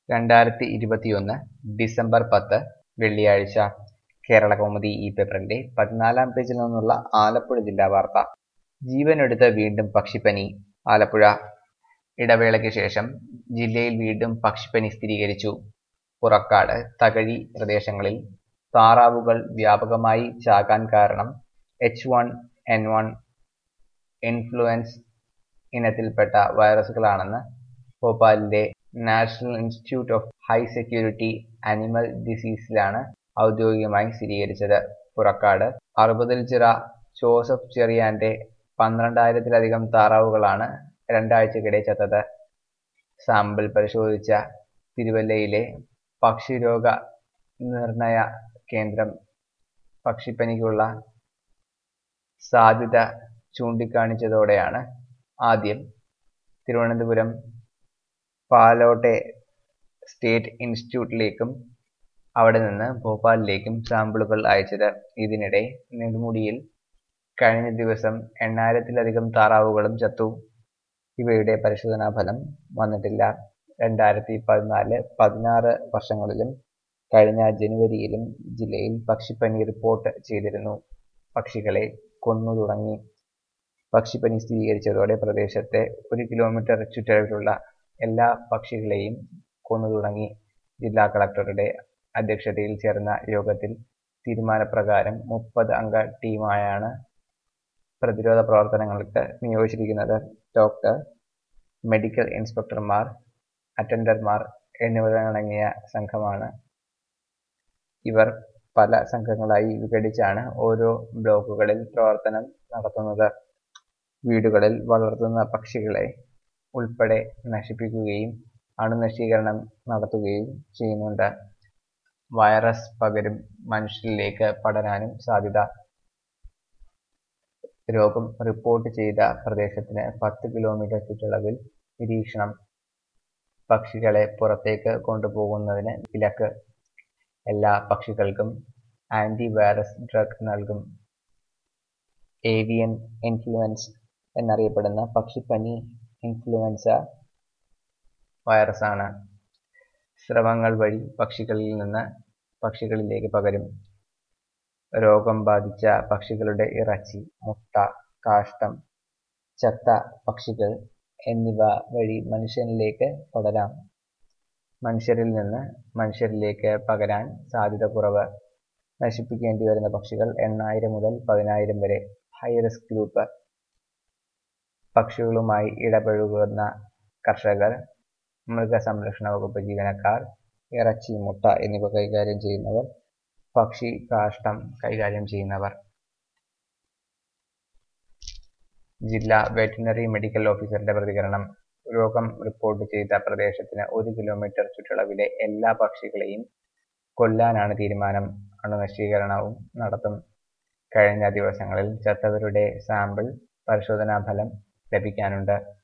രണ്ടായിരത്തി ഇരുപത്തിയൊന്ന് ഡിസംബർ പത്ത് വെള്ളിയാഴ്ച കേരളകൗമുദി ഈ പേപ്പറിന്റെ പതിനാലാം പേജിൽ നിന്നുള്ള ആലപ്പുഴ ജില്ലാ വാർത്ത ജീവനെടുത്ത് വീണ്ടും പക്ഷിപ്പനി ആലപ്പുഴ ഇടവേളയ്ക്ക് ശേഷം ജില്ലയിൽ വീണ്ടും പക്ഷിപ്പനി സ്ഥിരീകരിച്ചു പുറക്കാട് തകഴി പ്രദേശങ്ങളിൽ താറാവുകൾ വ്യാപകമായി ചാകാൻ കാരണം H one N one influenza ഇനത്തിൽപ്പെട്ട വൈറസുകളാണെന്ന് ഭോപ്പാലിലെ national institute of high security animal ഡിസീസിലാണ് ഔദ്യോഗികമായി സ്ഥിരീകരിച്ചത് പുറക്കാട് അറുപതിൽ ചിറ ജോസഫ് ചെറിയാന്റെ പന്ത്രണ്ടായിരത്തിലധികം താറാവുകളാണ് രണ്ടാഴ്ചക്കിടെ ചത്തത് സാമ്പിൾ പരിശോധിച്ച തിരുവല്ലയിലെ പക്ഷിരോഗ നിർണയ കേന്ദ്രം പക്ഷിപ്പനിക്കുള്ള സാധ്യത ചൂണ്ടിക്കാണിച്ചതോടെയാണ് ആദ്യം തിരുവനന്തപുരം പാലോട്ടെ സ്റ്റേറ്റ് ഇൻസ്റ്റിറ്റ്യൂട്ടിലേക്കും അവിടെ നിന്ന് ഭോപ്പാലിലേക്കും സാമ്പിളുകൾ അയച്ചത് ഇതിനിടെ നെടുമുടിയിൽ കഴിഞ്ഞ ദിവസം എണ്ണായിരത്തിലധികം താറാവുകളും ചത്തു ഇവയുടെ പരിശോധനാ ഫലം വന്നിട്ടില്ല രണ്ടായിരത്തി പതിനാല് പതിനാറ് വർഷങ്ങളിലും കഴിഞ്ഞ ജനുവരിയിലും ജില്ലയിൽ പക്ഷിപ്പനി റിപ്പോർട്ട് ചെയ്തിരുന്നു പക്ഷികളെ കൊന്നു തുടങ്ങി പക്ഷിപ്പനി സ്ഥിരീകരിച്ചതോടെ പ്രദേശത്തെ ഒരു കിലോമീറ്റർ ചുറ്റളവിലുള്ള എല്ലാ പക്ഷികളെയും കൊന്നു തുടങ്ങി ജില്ലാ കളക്ടറുടെ അധ്യക്ഷതയിൽ ചേർന്ന യോഗത്തിൽ തീരുമാനപ്രകാരം മുപ്പത് അംഗ ടീമായാണ് പ്രതിരോധ പ്രവർത്തനങ്ങൾക്ക് നിയോഗിച്ചിരിക്കുന്നത് ഡോക്ടർ മെഡിക്കൽ ഇൻസ്പെക്ടർമാർ അറ്റൻഡർമാർ എന്നിവരടങ്ങിയ സംഘമാണ് ഇവർ പല സംഘങ്ങളായി വിഘടിച്ചാണ് ഓരോ ബ്ലോക്കുകളിൽ പ്രവർത്തനം നടത്തുന്നത് വീടുകളിൽ വളർത്തുന്ന പക്ഷികളെ ഉൾപ്പെടെ നശിപ്പിക്കുകയും അണുനശീകരണം നടത്തുകയും ചെയ്യുന്നുണ്ട് വൈറസ് പകരും മനുഷ്യരിലേക്ക് പടരാനും സാധ്യത രോഗം റിപ്പോർട്ട് ചെയ്ത പ്രദേശത്തിന് പത്ത് കിലോമീറ്റർ ചുറ്റളവിൽ നിരീക്ഷണം പക്ഷികളെ പുറത്തേക്ക് കൊണ്ടുപോകുന്നതിന് വിലക്ക് എല്ലാ പക്ഷികൾക്കും ആന്റിവൈറസ് ഡ്രഗ് നൽകും ഏവിയൻ ഇൻഫ്ലുവൻസ് എന്നറിയപ്പെടുന്ന പക്ഷിപ്പനി ഇൻഫ്ലുവൻസ വൈറസാണ് സ്രവങ്ങൾ വഴി പക്ഷികളിൽ നിന്ന് പക്ഷികളിലേക്ക് പകരും രോഗം ബാധിച്ച പക്ഷികളുടെ ഇറച്ചി മുട്ട കാഷ്ടം ചത്ത പക്ഷികൾ എന്നിവ വഴി മനുഷ്യനിലേക്ക് പടരാം മനുഷ്യരിൽ നിന്ന് മനുഷ്യരിലേക്ക് പകരാൻ സാധ്യത കുറവ് നശിപ്പിക്കേണ്ടി വരുന്ന പക്ഷികൾ എണ്ണായിരം മുതൽ പതിനായിരം വരെ ഹൈ റിസ്ക് ഗ്രൂപ്പ് പക്ഷികളുമായി ഇടപഴകുന്ന കർഷകർ മൃഗസംരക്ഷണ വകുപ്പ് ജീവനക്കാർ ഇറച്ചി മുട്ട എന്നിവ കൈകാര്യം ചെയ്യുന്നവർ പക്ഷി കാഷ്ടം കൈകാര്യം ചെയ്യുന്നവർ ജില്ലാ വെറ്റിനറി മെഡിക്കൽ ഓഫീസറുടെ പ്രതികരണം രോഗം റിപ്പോർട്ട് ചെയ്ത പ്രദേശത്തിന് ഒരു കിലോമീറ്റർ ചുറ്റളവിലെ എല്ലാ പക്ഷികളെയും കൊല്ലാനാണ് തീരുമാനം അണുനശീകരണവും നടത്തും കഴിഞ്ഞ ദിവസങ്ങളിൽ ചത്തവരുടെ സാമ്പിൾ പരിശോധനാ ഫലം ലഭിക്കാനുണ്ട്